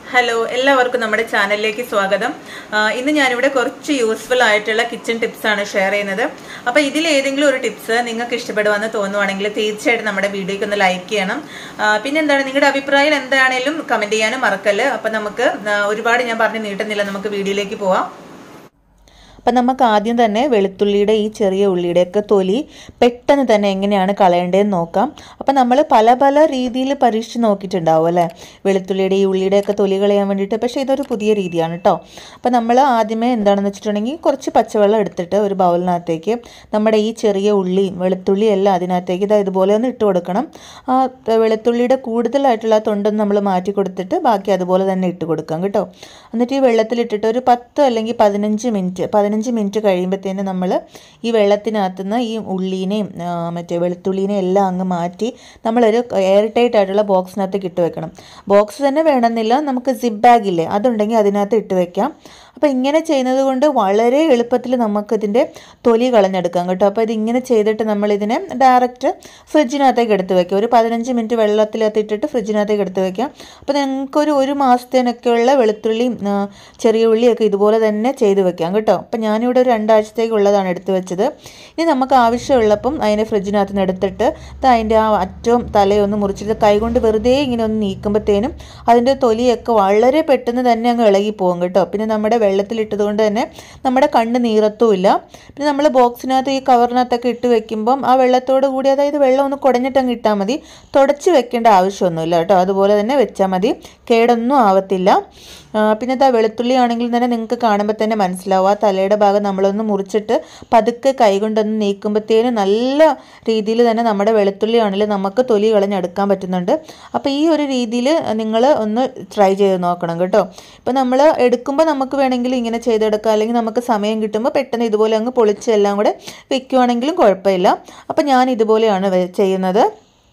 hello എല്ലാവർക്കും നമ്മുടെ ചാനലിലേക്ക് സ്വാഗതം ആ, ഇന്ന് ഞാനിവിടെ കുറച്ച് യൂസ്ഫുൾ ആയിട്ടുള്ള കിച്ചൺ ടിപ്സ് ആണ് ഷെയർ ചെയ്യുന്നത് അപ്പോൾ ഇതിൽ ഏതെങ്കിലും ഒരു ടിപ്സ് നിങ്ങൾക്ക് ഇഷ്ടപ്പെടുവാന്ന് തോന്നുവാണെങ്കിൽ തീർച്ചയായിട്ടും നമ്മുടെ വീഡിയോയ്ക്ക് ഒന്ന് ലൈക്ക് ചെയ്യണം ആ, പിന്നെ എന്താണ് നിങ്ങളുടെ അഭിപ്രായം എന്താണേലും കമന്റ് ചെയ്യാനും മറക്കല്ല് അപ്പം നമുക്ക് ആ, ഒരുപാട് ഞാൻ പറഞ്ഞ് നീട്ടുന്നില്ല നമുക്ക് വീഡിയോയിലേക്ക് പോവാം അപ്പം നമുക്ക് ആദ്യം തന്നെ വെളുത്തുള്ളിയുടെ ഈ ചെറിയ ഉള്ളിയുടെയൊക്കെ തൊലി പെട്ടെന്ന് തന്നെ എങ്ങനെയാണ് കളയേണ്ടതെന്ന് നോക്കാം അപ്പം നമ്മൾ പല പല രീതിയിൽ പരീക്ഷിച്ച് നോക്കിയിട്ടുണ്ടാവും അല്ലേ വെളുത്തുള്ളിയുടെ ഈ ഉള്ളിയുടെയൊക്കെ തൊലി കളയാൻ വേണ്ടിയിട്ട് പക്ഷേ ഇതൊരു പുതിയ രീതിയാണ് കേട്ടോ അപ്പം നമ്മൾ ആദ്യമേ എന്താണെന്ന് വെച്ചിട്ടുണ്ടെങ്കിൽ കുറച്ച് പച്ചവെള്ളം എടുത്തിട്ട് ഒരു ബൗളിനകത്തേക്ക് നമ്മുടെ ഈ ചെറിയ ഉള്ളിയും വെളുത്തുള്ളിയും എല്ലാം അതിനകത്തേക്ക് ഇതാ ഇതുപോലെ ഒന്ന് ഇട്ട് കൊടുക്കണം ആ വെളുത്തുള്ളിയുടെ കൂടുതലായിട്ടുള്ള തൊണ്ടൊന്ന് നമ്മൾ മാറ്റി കൊടുത്തിട്ട് ബാക്കി അതുപോലെ തന്നെ ഇട്ട് കൊടുക്കാം കേട്ടോ എന്നിട്ട് ഈ വെള്ളത്തിലിട്ടിട്ട് ഒരു പത്ത് അല്ലെങ്കിൽ പതിനഞ്ച് മിനിറ്റ് പതിനഞ്ച് മിനിറ്റ് കഴിയുമ്പോഴത്തേന് നമ്മൾ ഈ വെള്ളത്തിനകത്തുനിന്ന് ഈ ഉള്ളീനെയും ആ, മറ്റേ വെളുത്തുള്ളിനെയും എല്ലാം അങ്ങ് മാറ്റി നമ്മളൊരു എയർ ടൈറ്റ് ആയിട്ടുള്ള ബോക്സിനകത്തേക്ക് ഇട്ട് വെക്കണം ബോക്സ് തന്നെ വേണമെന്നില്ല നമുക്ക് സിപ്പ് ബാഗില്ലേ അതുണ്ടെങ്കിൽ അതിനകത്ത് ഇട്ട് വെക്കാം അപ്പോൾ ഇങ്ങനെ ചെയ്യുന്നത് കൊണ്ട് വളരെ എളുപ്പത്തിൽ നമുക്കിതിൻ്റെ തൊലി കളഞ്ഞെടുക്കാം കേട്ടോ അപ്പോൾ ഇതിങ്ങനെ ചെയ്തിട്ട് നമ്മളിതിനെ ഡയറക്റ്റ് ഫ്രിഡ്ജിനകത്തേക്ക് എടുത്ത് വെക്കാം ഒരു പതിനഞ്ച് മിനിറ്റ് വെള്ളത്തിനകത്ത് ഇട്ടിട്ട് ഫ്രിഡ്ജിനകത്തേക്ക് എടുത്ത് വെക്കാം അപ്പോൾ നിങ്ങൾക്കൊരു ഒരു മാസത്തേനൊക്കെയുള്ള വെളുത്തുള്ളിയും ആ, ചെറിയ ഉള്ളിയൊക്കെ ഇതുപോലെ തന്നെ ചെയ്ത് വെക്കാം കേട്ടോ അപ്പോൾ ഞാനിവിടെ ഒരു രണ്ടാഴ്ചത്തേക്കുള്ളതാണ് എടുത്ത് വെച്ചത് ഇനി നമുക്ക് ആവശ്യമുള്ളപ്പം അതിനെ ഫ്രിഡ്ജിനകത്ത് നിന്ന് എടുത്തിട്ട് ദാ അതിൻ്റെ ആ അറ്റവും തലയും ഒന്ന് മുറിച്ചിട്ട് കൈകൊണ്ട് വെറുതെ ഇങ്ങനെ ഒന്ന് നീക്കുമ്പോഴത്തേനും അതിൻ്റെ തൊലിയൊക്കെ വളരെ പെട്ടെന്ന് തന്നെ അങ്ങ് ഇളകി പോകും കേട്ടോ പിന്നെ നമ്മുടെ വെള്ളത്തിലിട്ടത് കൊണ്ട് തന്നെ നമ്മുടെ കണ്ണ് നീറത്തുമില്ല പിന്നെ നമ്മൾ ബോക്സിനകത്ത് ഈ കവറിനകത്തൊക്കെ ഇട്ട് വെക്കുമ്പം ആ വെള്ളത്തോട് കൂടി അതായത് വെള്ളം ഒന്ന് കുടഞ്ഞിട്ട് അങ്ങ് ഇട്ടാൽ മതി തുടച്ച് വെക്കേണ്ട ആവശ്യമൊന്നുമില്ല കേട്ടോ അതുപോലെ തന്നെ വെച്ചാൽ മതി കേടൊന്നും ആവത്തില്ല ആ, പിന്നെ ഇതാ വെളുത്തുള്ളി ആണെങ്കിൽ തന്നെ നിങ്ങൾക്ക് കാണുമ്പോൾ തന്നെ മനസ്സിലാവും ആ തലയുടെ ഭാഗം നമ്മളൊന്ന് മുറിച്ചിട്ട് പതുക്കെ കൈകൊണ്ടൊന്ന് നീക്കുമ്പോഴത്തേനും നല്ല രീതിയിൽ തന്നെ നമ്മുടെ വെളുത്തുള്ളി ആണെങ്കിലും നമുക്ക് തൊലി കളഞ്ഞെടുക്കാൻ പറ്റുന്നുണ്ട് അപ്പോൾ ഈ ഒരു രീതിയിൽ നിങ്ങൾ ഒന്ന് ട്രൈ ചെയ്ത് നോക്കണം കേട്ടോ ഇപ്പോൾ നമ്മൾ എടുക്കുമ്പോൾ നമുക്ക് വേണമെങ്കിൽ ഇങ്ങനെ ചെയ്തെടുക്കാം അല്ലെങ്കിൽ നമുക്ക് സമയം കിട്ടുമ്പോൾ പെട്ടെന്ന് ഇതുപോലെ അങ്ങ് പൊളിച്ച് എല്ലാം കൂടെ വെക്കുവാണെങ്കിലും കുഴപ്പമില്ല അപ്പോൾ ഞാൻ ഇതുപോലെയാണ് വെ- ചെയ്യുന്നത്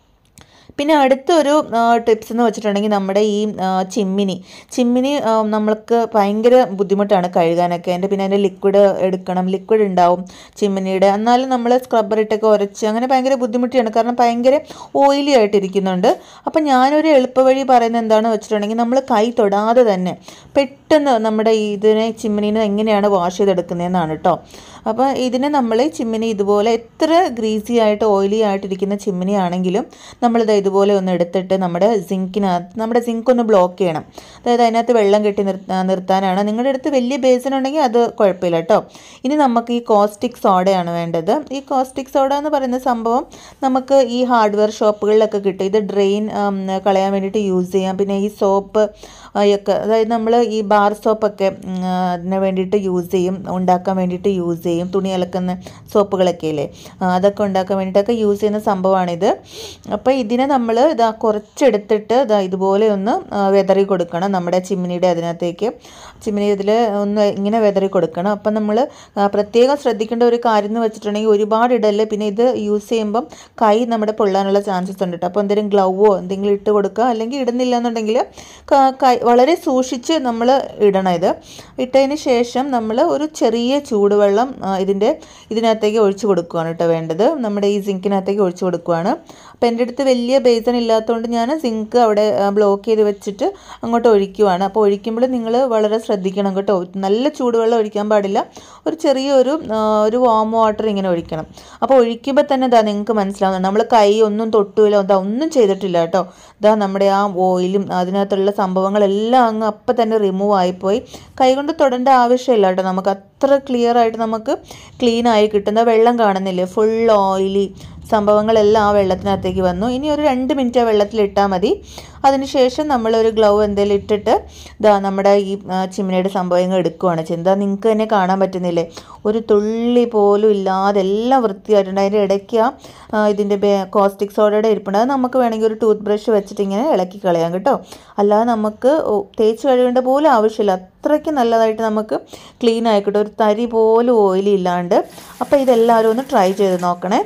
പിന്നെ അടുത്തൊരു ടിപ്സ് എന്ന് വെച്ചിട്ടുണ്ടെങ്കിൽ നമ്മുടെ ഈ ആ, ചിമ്മിനി ചിമ്മിനി ആ, നമ്മൾക്ക് ഭയങ്കര ബുദ്ധിമുട്ടാണ് കഴുകാനൊക്കെ അതിൻ്റെ പിന്നെ അതിൻ്റെ ലിക്വിഡ് എടുക്കണം ലിക്വിഡ് ഉണ്ടാവും ചിമ്മിനിയുടെ എന്നാലും നമ്മൾ സ്ക്രബ്ബർ ഇട്ടൊക്കെ ഉരച്ച് അങ്ങനെ ഭയങ്കര ബുദ്ധിമുട്ടിയാണ് കാരണം ഭയങ്കര ഓയിലി ആയിട്ടിരിക്കുന്നുണ്ട് അപ്പം ഞാനൊരു എളുപ്പവഴി പറയുന്നത് എന്താണെന്ന് വെച്ചിട്ടുണ്ടെങ്കിൽ നമ്മൾ കൈ തൊടാതെ തന്നെ പെട്ടെന്ന് നമ്മുടെ ഈ ഇതിനെ ചിമ്മിനീനെ എങ്ങനെയാണ് വാഷ് ചെയ്തെടുക്കുന്നതെന്നാണ് കേട്ടോ അപ്പോൾ ഇതിനെ നമ്മൾ ചിമ്മിനി ഇതുപോലെ എത്ര ഗ്രീസി ആയിട്ട് ഓയിലി ആയിട്ടിരിക്കുന്ന ചിമ്മിനി ആണെങ്കിലും നമ്മളിത് ഇതുപോലെ ഒന്ന് എടുത്തിട്ട് നമ്മുടെ സിങ്കിനകത്ത് നമ്മുടെ സിങ്ക് ഒന്ന് ബ്ലോക്ക് ചെയ്യണം അതായത് അതിനകത്ത് വെള്ളം കെട്ടി നിർ ആ, നിർത്താനാണ് നിങ്ങളുടെ അടുത്ത് വലിയ ബേസിൻ ഉണ്ടെങ്കിൽ അത് കുഴപ്പമില്ല കേട്ടോ ഇനി നമുക്ക് ഈ കോസ്റ്റിക് സോഡയാണ് വേണ്ടത് ഈ കോസ്റ്റിക് സോഡ എന്ന് പറയുന്ന സംഭവം നമുക്ക് ഈ ഹാർഡ്വെയർ ഷോപ്പുകളിലൊക്കെ കിട്ടും ഇത് ഡ്രെയിൻ കളയാൻ വേണ്ടിയിട്ട് യൂസ് ചെയ്യാം പിന്നെ ഈ സോപ്പ് ഒക്കെ അതായത് നമ്മൾ ഈ ബാർ സോപ്പൊക്കെ ഉം, ആ, അതിന് വേണ്ടിയിട്ട് യൂസ് ചെയ്യും ഉണ്ടാക്കാൻ വേണ്ടിയിട്ട് യൂസ് ചെയ്യും തുണി അലക്കുന്ന സോപ്പുകളൊക്കെ ഇല്ലേ ആ, അതൊക്കെ ഉണ്ടാക്കാൻ വേണ്ടിയിട്ടൊക്കെ യൂസ് ചെയ്യുന്ന സംഭവമാണിത് അപ്പോൾ ഇതിനെ നമ്മൾ ഇതാ കുറച്ചെടുത്തിട്ട് ഇതാ ഇതുപോലെ ഒന്ന് ആ, വെതറി കൊടുക്കണം നമ്മുടെ ചിമ്മിനിയുടെ അതിനകത്തേക്ക് ചിമ്മിനി ഇതിൽ ഒന്ന് ഇങ്ങനെ വെതറി കൊടുക്കണം അപ്പം നമ്മൾ പ്രത്യേകം ശ്രദ്ധിക്കേണ്ട ഒരു കാര്യം എന്ന് വെച്ചിട്ടുണ്ടെങ്കിൽ ഒരുപാട് ഇടല്ലേ പിന്നെ ഇത് യൂസ് ചെയ്യുമ്പം കൈ നമ്മുടെ പൊള്ളാനുള്ള ചാൻസസ് ഉണ്ട് കേട്ടോ അപ്പോൾ എന്തെങ്കിലും ഗ്ലൗവോ എന്തെങ്കിലും ഇട്ട് കൊടുക്കുക അല്ലെങ്കിൽ ഇടുന്നില്ല എന്നുണ്ടെങ്കിൽ ക- കൈ വളരെ സൂക്ഷിച്ച് നമ്മൾ ഇടണം ഇത് ഇട്ടതിന് ശേഷം നമ്മൾ ഒരു ചെറിയ ചൂടുവെള്ളം ആ, ഇതിൻ്റെ ഇതിനകത്തേക്ക് ഒഴിച്ചു കൊടുക്കുകയാണ് കേട്ടോ വേണ്ടത് നമ്മുടെ ഈ സിങ്കിനകത്തേക്ക് ഒഴിച്ചു കൊടുക്കുകയാണ് അപ്പോൾ എൻ്റെ അടുത്ത് വലിയ ബേസൺ ഇല്ലാത്തതുകൊണ്ട് ഞാൻ സിങ്ക് അവിടെ ബ്ലോക്ക് ചെയ്ത് വെച്ചിട്ട് അങ്ങോട്ട് ഒഴിക്കുവാണ് അപ്പോൾ ഒഴിക്കുമ്പോൾ നിങ്ങൾ വളരെ ശ്രദ്ധിക്കണം കേട്ടോ നല്ല ചൂടുവെള്ളം ഒഴിക്കാൻ പാടില്ല ഒരു ചെറിയൊരു ആ, ഒരു വാം വാട്ടർ ഇങ്ങനെ ഒഴിക്കണം അപ്പോൾ ഒഴിക്കുമ്പോൾ തന്നെ ഇതാ നിങ്ങൾക്ക് മനസ്സിലാവുന്നുണ്ട് നമ്മൾ കൈ ഒന്നും തൊട്ടുമില്ല ഇതാ ഒന്നും ചെയ്തിട്ടില്ല കേട്ടോ ഇതാ നമ്മുടെ ആ ഓയിലും അതിനകത്തുള്ള സംഭവങ്ങളെല്ലാം അങ്ങ് അപ്പം തന്നെ റിമൂവ് ആയിപ്പോയി കൈകൊണ്ട് തൊടേണ്ട ആവശ്യമില്ല കേട്ടോ നമുക്ക് അത്ര ക്ലിയർ ആയിട്ട് നമുക്ക് ക്ലീൻ ആയി കിട്ടുന്ന വെള്ളം കാണുന്നില്ലേ ഫുൾ ഓയിലി സംഭവങ്ങളെല്ലാം ആ വെള്ളത്തിനകത്തേക്ക് വന്നു ഇനി ഒരു രണ്ട് മിനിറ്റ് ആ വെള്ളത്തിൽ ഇട്ടാൽ മതി അതിനുശേഷം നമ്മളൊരു ഗ്ലൗ എന്തെങ്കിലും ഇട്ടിട്ട് ഇതാ നമ്മുടെ ഈ ആ, ചിമ്മിനിയുടെ സംഭവങ്ങൾ എടുക്കുവാണ് ചെയ്യുന്നത് അത് നിങ്ങൾക്ക് തന്നെ കാണാൻ പറ്റുന്നില്ലേ ഒരു തുള്ളി പോലും ഇല്ലാതെ എല്ലാം വൃത്തിയായിട്ടുണ്ട് അതിൻ്റെ ഇടയ്ക്ക് ആ ആ, ഇതിൻ്റെ കോസ്റ്റിക് സോഡയുടെ ഇരിപ്പുണ്ട് അത് നമുക്ക് വേണമെങ്കിൽ ഒരു ടൂത്ത് ബ്രഷ് വെച്ചിട്ട് ഇങ്ങനെ ഇളക്കി കളയാം കേട്ടോ അല്ലാതെ നമുക്ക് ഓ, തേച്ച് കഴുകേണ്ട പോലും ആവശ്യമില്ല അത്രയ്ക്ക് നല്ലതായിട്ട് നമുക്ക് ക്ലീൻ ആയിക്കോട്ടെ ഒരു തരി പോലും ഓയിലി ഇല്ലാണ്ട് അപ്പോൾ ഇതെല്ലാവരും ഒന്ന് ട്രൈ ചെയ്ത് നോക്കണേ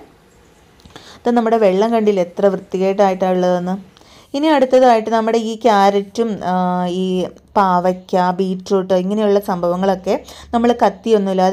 ഇത് നമ്മുടെ വെള്ളം കണ്ടില്ല എത്ര വൃത്തികേട്ടായിട്ടുള്ളതെന്ന് ഇനി അടുത്തതായിട്ട് നമ്മുടെ ഈ ക്യാരറ്റും ആ, ഈ പാവയ്ക്ക ബീട്രൂട്ട് ഇങ്ങനെയുള്ള സംഭവങ്ങളൊക്കെ നമ്മൾ കത്തിയൊന്നുമില്ല അത് എളുപ്പം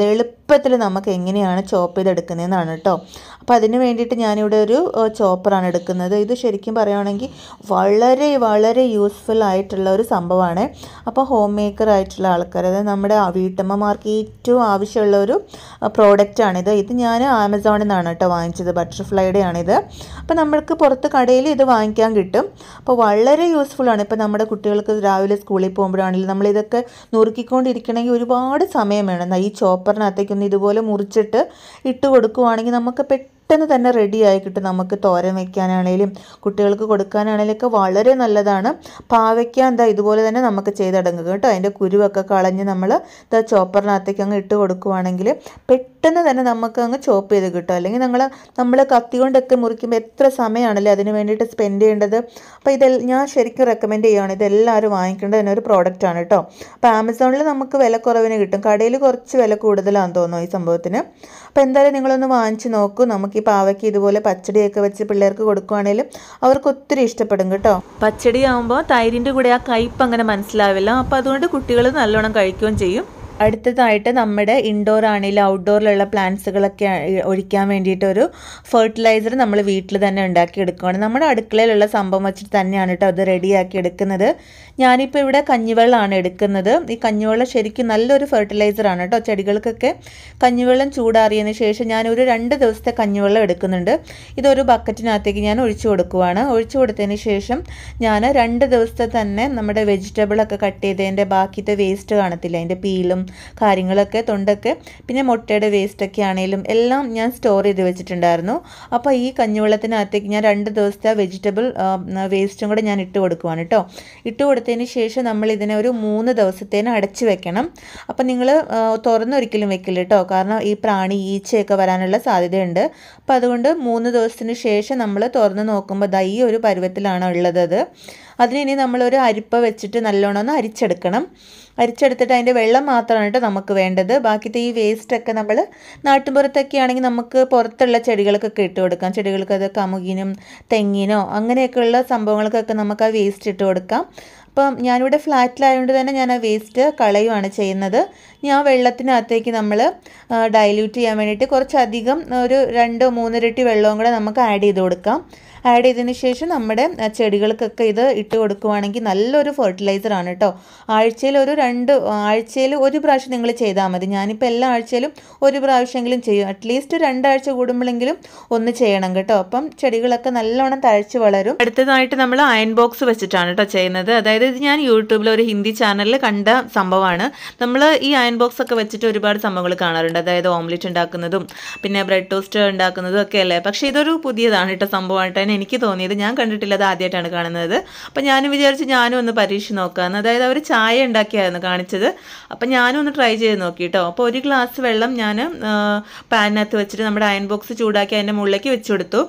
എളുപ്പത്തിൽ നമുക്ക് എങ്ങനെയാണ് ചോപ്പ് ചെയ്തെടുക്കുന്നതെന്നാണ് കേട്ടോ അപ്പോൾ അതിന് വേണ്ടിയിട്ട് ഞാനിവിടെ ഒരു ചോപ്പറാണ് എടുക്കുന്നത് ഇത് ശരിക്കും പറയുകയാണെങ്കിൽ വളരെ വളരെ യൂസ്ഫുൾ ആയിട്ടുള്ള ഒരു സംഭവമാണ് അപ്പോൾ ഹോം മേക്കർ ആയിട്ടുള്ള ആൾക്കാർ അതായത് നമ്മുടെ വീട്ടമ്മമാർക്ക് ഏറ്റവും ആവശ്യമുള്ള ഒരു പ്രോഡക്റ്റാണിത് ഇത് ഞാൻ ആമസോണിൽ നിന്നാണ് കേട്ടോ വാങ്ങിച്ചത് ബട്ടർഫ്ലൈയുടെ ആണിത് അപ്പോൾ നമ്മൾക്ക് പുറത്ത് കടയിൽ ഇത് വാങ്ങിക്കാൻ കിട്ടും അപ്പോൾ വളരെ യൂസ്ഫുൾ ആണ് ഇപ്പോൾ നമ്മുടെ കുട്ടികൾക്ക് രാവിലെ സ്കൂളിൽ പോകുമ്പോഴാണെങ്കിലും നമ്മളിതൊക്കെ നുറുക്കിക്കൊണ്ടിരിക്കണമെങ്കിൽ ഒരുപാട് സമയം വേണം ഈ ചോപ്പറിനകത്തേക്കൊന്ന് ഇതുപോലെ മുറിച്ചിട്ട് ഇട്ട് കൊടുക്കുവാണെങ്കിൽ നമുക്ക് പെട്ടെന്ന് തന്നെ റെഡി ആയി കിട്ടും നമുക്ക് തോരൻ വെക്കാനാണേലും കുട്ടികൾക്ക് കൊടുക്കാനാണേലും ഒക്കെ വളരെ നല്ലതാണ് പാവയ്ക്ക എന്താ ഇതുപോലെ തന്നെ നമുക്ക് ചെയ്തടങ്ങുക കേട്ടോ അതിൻ്റെ കുരുവൊക്കെ കളഞ്ഞ് നമ്മൾ ഇതാ ചോപ്പറിനകത്തേക്ക് അങ്ങ് ഇട്ട് കൊടുക്കുവാണെങ്കിൽ പെട്ടെന്ന് തന്നെ നമുക്ക് അങ്ങ് ചോപ്പ് ചെയ്ത് കിട്ടും അല്ലെങ്കിൽ നമ്മൾ നമ്മൾ കത്തി കൊണ്ടൊക്കെ മുറിക്കുമ്പോൾ എത്ര സമയമാണല്ലേ അതിന് വേണ്ടിയിട്ട് സ്പെൻഡ് ചെയ്യേണ്ടത് അപ്പോൾ ഇത് ഞാൻ ശരിക്കും റെക്കമെൻഡ് ചെയ്യുകയാണ് ഇതെല്ലാവരും വാങ്ങിക്കേണ്ട തന്നെ ഒരു പ്രോഡക്റ്റാണ് കേട്ടോ അപ്പോൾ ആമസോണിൽ നമുക്ക് വില കുറവിന് കിട്ടും കടയിൽ കുറച്ച് വില കൂടുതലാണെന്ന് തോന്നുന്നു ഈ സംഭവത്തിന് അപ്പോൾ എന്തായാലും നിങ്ങളൊന്ന് വാങ്ങിച്ച് നോക്കൂ നമുക്ക് ഈ പാവയ്ക്ക് ഇതുപോലെ പച്ചടിയൊക്കെ വെച്ച് പിള്ളേർക്ക് കൊടുക്കുവാണെങ്കിലും അവർക്ക് ഒത്തിരി ഇഷ്ടപ്പെടും കേട്ടോ പച്ചടി ആകുമ്പോൾ തൈരിൻ്റെ കൂടെ ആ കയ്പ്പ് അങ്ങനെ മനസ്സിലാവില്ല അപ്പോൾ അതുകൊണ്ട് കുട്ടികൾ നല്ലോണം കഴിക്കുകയും ചെയ്യും അടുത്തതായിട്ട് നമ്മുടെ ഇൻഡോർ ആണെങ്കിലും ഔട്ട്ഡോറിലുള്ള പ്ലാന്റ്സുകളൊക്കെ ഒഴിക്കാൻ വേണ്ടിയിട്ട് ഒരു ഫെർട്ടിലൈസർ നമ്മൾ വീട്ടിൽ തന്നെ ഉണ്ടാക്കി എടുക്കുകയാണ് നമ്മുടെ അടുക്കളയിലുള്ള സംഭവം വെച്ചിട്ട് തന്നെയാണ് കേട്ടോ അത് റെഡിയാക്കി എടുക്കുന്നത് ഞാനിപ്പോൾ ഇവിടെ കഞ്ഞിവെള്ളമാണ് എടുക്കുന്നത് ഈ കഞ്ഞിവെള്ളം ശരിക്കും നല്ലൊരു ഫെർട്ടിലൈസറാണ് കേട്ടോ ചെടികൾക്കൊക്കെ കഞ്ഞിവെള്ളം ചൂടാറിയതിന് ശേഷം ഞാൻ ഒരു രണ്ട് ദിവസത്തെ കഞ്ഞിവെള്ളം എടുക്കുന്നുണ്ട് ഇതൊരു ബക്കറ്റിനകത്തേക്ക് ഞാൻ ഒഴിച്ചു കൊടുക്കുവാണ് ഒഴിച്ചു കൊടുത്തതിന് ശേഷം ഞാൻ രണ്ട് ദിവസത്തെ തന്നെ നമ്മുടെ വെജിറ്റബിളൊക്കെ കട്ട് ചെയ്തതിൻ്റെ ബാക്കിത്തെ വേസ്റ്റ് കാണത്തില്ല അതിൻ്റെ പീലും കാര്യങ്ങളൊക്കെ തൊണ്ടൊക്കെ പിന്നെ മുട്ടയുടെ വേസ്റ്റൊക്കെ ആണെങ്കിലും എല്ലാം ഞാൻ സ്റ്റോർ ചെയ്ത് വെച്ചിട്ടുണ്ടായിരുന്നു അപ്പോൾ ഈ കഞ്ഞിവെള്ളത്തിനകത്തേക്ക് ഞാൻ രണ്ട് ദിവസത്തെ വെജിറ്റബിൾ വേസ്റ്റും കൂടെ ഞാൻ ഇട്ട് കൊടുക്കുവാണ് കേട്ടോ ഇട്ട് കൊടുത്തതിന് ശേഷം നമ്മൾ ഇതിനെ ഒരു മൂന്ന് ദിവസത്തേന് അടച്ചു വെക്കണം അപ്പം നിങ്ങൾ തുറന്നൊരിക്കലും വെക്കില്ല കേട്ടോ കാരണം ഈ പ്രാണി ഈച്ചയൊക്കെ വരാനുള്ള സാധ്യതയുണ്ട് അപ്പം അതുകൊണ്ട് മൂന്ന് ദിവസത്തിന് ശേഷം നമ്മൾ തുറന്ന് നോക്കുമ്പോൾ ദൈ ഒരു പരുവത്തിലാണ് ഉള്ളത് അത് അതിന് ഇനി നമ്മളൊരു അരിപ്പ വെച്ചിട്ട് നല്ലോണം ഒന്ന് അരിച്ചെടുക്കണം അരിച്ചെടുത്തിട്ട് അതിൻ്റെ വെള്ളം മാത്രമാണ് കേട്ടോ നമുക്ക് വേണ്ടത് ബാക്കിത്തെ ഈ വേസ്റ്റൊക്കെ നമ്മൾ നാട്ടിൻപുറത്തൊക്കെ ആണെങ്കിൽ നമുക്ക് പുറത്തുള്ള ചെടികൾക്കൊക്കെ ഇട്ട് കൊടുക്കാം ചെടികൾക്ക് അത് കമുകിനും തെങ്ങിനോ അങ്ങനെയൊക്കെയുള്ള സംഭവങ്ങൾക്കൊക്കെ നമുക്ക് ആ വേസ്റ്റ് ഇട്ട് കൊടുക്കാം അപ്പം ഞാനിവിടെ ഫ്ലാറ്റിലായതുകൊണ്ട് തന്നെ ഞാൻ ആ വേസ്റ്റ് കളയുവാണ് ചെയ്യുന്നത് ഞാൻ വെള്ളത്തിനകത്തേക്ക് നമ്മൾ ഡൈല്യൂട്ട് ചെയ്യാൻ വേണ്ടിയിട്ട് കുറച്ചധികം ഒരു രണ്ടോ മൂന്നിരട്ടി വെള്ളവും കൂടെ നമുക്ക് ആഡ് ചെയ്ത് കൊടുക്കാം ആഡ് ചെയ്തതിന് ശേഷം നമ്മുടെ ചെടികൾക്കൊക്കെ ഇത് ഇട്ട് കൊടുക്കുവാണെങ്കിൽ നല്ലൊരു ഫെർട്ടിലൈസർ ആണ് കേട്ടോ ആഴ്ചയിൽ ഒരു രണ്ട് ആഴ്ചയിൽ ഒരു പ്രാവശ്യം നിങ്ങൾ ചെയ്താൽ മതി ഞാനിപ്പോൾ എല്ലാ ആഴ്ചയിലും ഒരു പ്രാവശ്യമെങ്കിലും ചെയ്യും അറ്റ്ലീസ്റ്റ് രണ്ടാഴ്ച കൂടുമ്പോഴെങ്കിലും ഒന്ന് ചെയ്യണം കേട്ടോ അപ്പം ചെടികളൊക്കെ നല്ലോണം തഴച്ച് വളരും അടുത്തതായിട്ട് നമ്മൾ അയൺ ബോക്സ് വെച്ചിട്ടാണ് കേട്ടോ ചെയ്യുന്നത് അതായത് ഇത് ഞാൻ യൂട്യൂബിൽ ഒരു ഹിന്ദി ചാനലിൽ കണ്ട സംഭവമാണ് നമ്മൾ ഈ അയൺ ബോക്സ് ഒക്കെ വെച്ചിട്ട് ഒരുപാട് സംഭവങ്ങൾ കാണാറുണ്ട് അതായത് ഓംലെറ്റ് ഉണ്ടാക്കുന്നതും പിന്നെ ബ്രെഡ് ടോസ്റ്റ് ഉണ്ടാക്കുന്നതും ഒക്കെ അല്ലേ പക്ഷേ ഇതൊരു പുതിയതാണ് കേട്ടോ സംഭവമായിട്ടാണ് എനിക്ക് തോന്നിയത് ഞാൻ കണ്ടിട്ടില്ല അത് ആദ്യമായിട്ടാണ് കാണുന്നത് അപ്പം ഞാനും വിചാരിച്ച് ഞാനും ഒന്ന് പരീക്ഷിച്ച് നോക്കാമെന്ന് അതായത് അവർ ചായ ഉണ്ടാക്കിയായിരുന്നു കാണിച്ചത് അപ്പം ഞാനും ഒന്ന് ട്രൈ ചെയ്ത് നോക്കി കേട്ടോ അപ്പോൾ ഒരു ഗ്ലാസ് വെള്ളം ഞാൻ പാനിനകത്ത് വെച്ചിട്ട് നമ്മുടെ അയൺ ബോക്സ് ചൂടാക്കി അതിൻ്റെ മുകളിലേക്ക് വെച്ച് കൊടുത്തു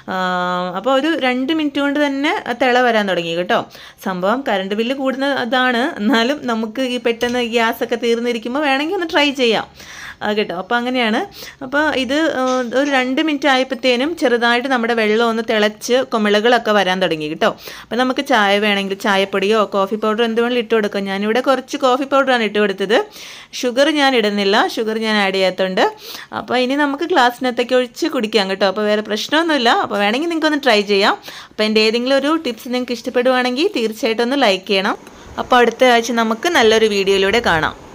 അപ്പോൾ ഒരു രണ്ട് മിനിറ്റ് കൊണ്ട് തന്നെ തിള വരാൻ തുടങ്ങി കേട്ടോ സംഭവം കറണ്ട് ബില്ല് കൂടുന്ന അതാണ് എന്നാലും നമുക്ക് ഈ പെട്ടെന്ന് ഗ്യാസൊക്കെ തീർന്നിരിക്കുമ്പോൾ വേണമെങ്കിൽ ഒന്ന് ട്രൈ ചെയ്യാം കേട്ടോ അപ്പോൾ അങ്ങനെയാണ് അപ്പോൾ ഇത് ഒരു രണ്ട് മിനിറ്റ് ആയപ്പോഴത്തേനും ചെറുതായിട്ട് നമ്മുടെ വെള്ളം ഒന്ന് തിളച്ച് കുമിളകളൊക്കെ വരാൻ തുടങ്ങി കേട്ടോ അപ്പോൾ നമുക്ക് ചായ വേണമെങ്കിൽ ചായപ്പൊടിയോ കോഫി പൗഡർ എന്ത് വേണമെങ്കിലും ഇട്ട് കൊടുക്കാം ഞാനിവിടെ കുറച്ച് കോഫി പൗഡറാണ് ഇട്ട് കൊടുത്തത് ഷുഗർ ഞാൻ ഇടുന്നില്ല ഷുഗർ ഞാൻ ആഡ് ചെയ്യാത്തതുണ്ട് അപ്പോൾ ഇനി നമുക്ക് ഗ്ലാസ്സിനകത്തേക്ക് ഒഴിച്ച് കുടിക്കാം കേട്ടോ അപ്പോൾ വേറെ പ്രശ്നമൊന്നുമില്ല അപ്പോൾ വേണമെങ്കിൽ നിങ്ങൾക്ക് ഒന്ന് ട്രൈ ചെയ്യാം അപ്പോൾ എൻ്റെ ഏതെങ്കിലും ഒരു ടിപ്സ് നിങ്ങൾക്ക് ഇഷ്ടപ്പെടുവാണെങ്കിൽ തീർച്ചയായിട്ടും ഒന്ന് ലൈക്ക് ചെയ്യണം അപ്പോൾ അടുത്ത ആഴ്ച നമുക്ക് നല്ലൊരു വീഡിയോയിലൂടെ കാണാം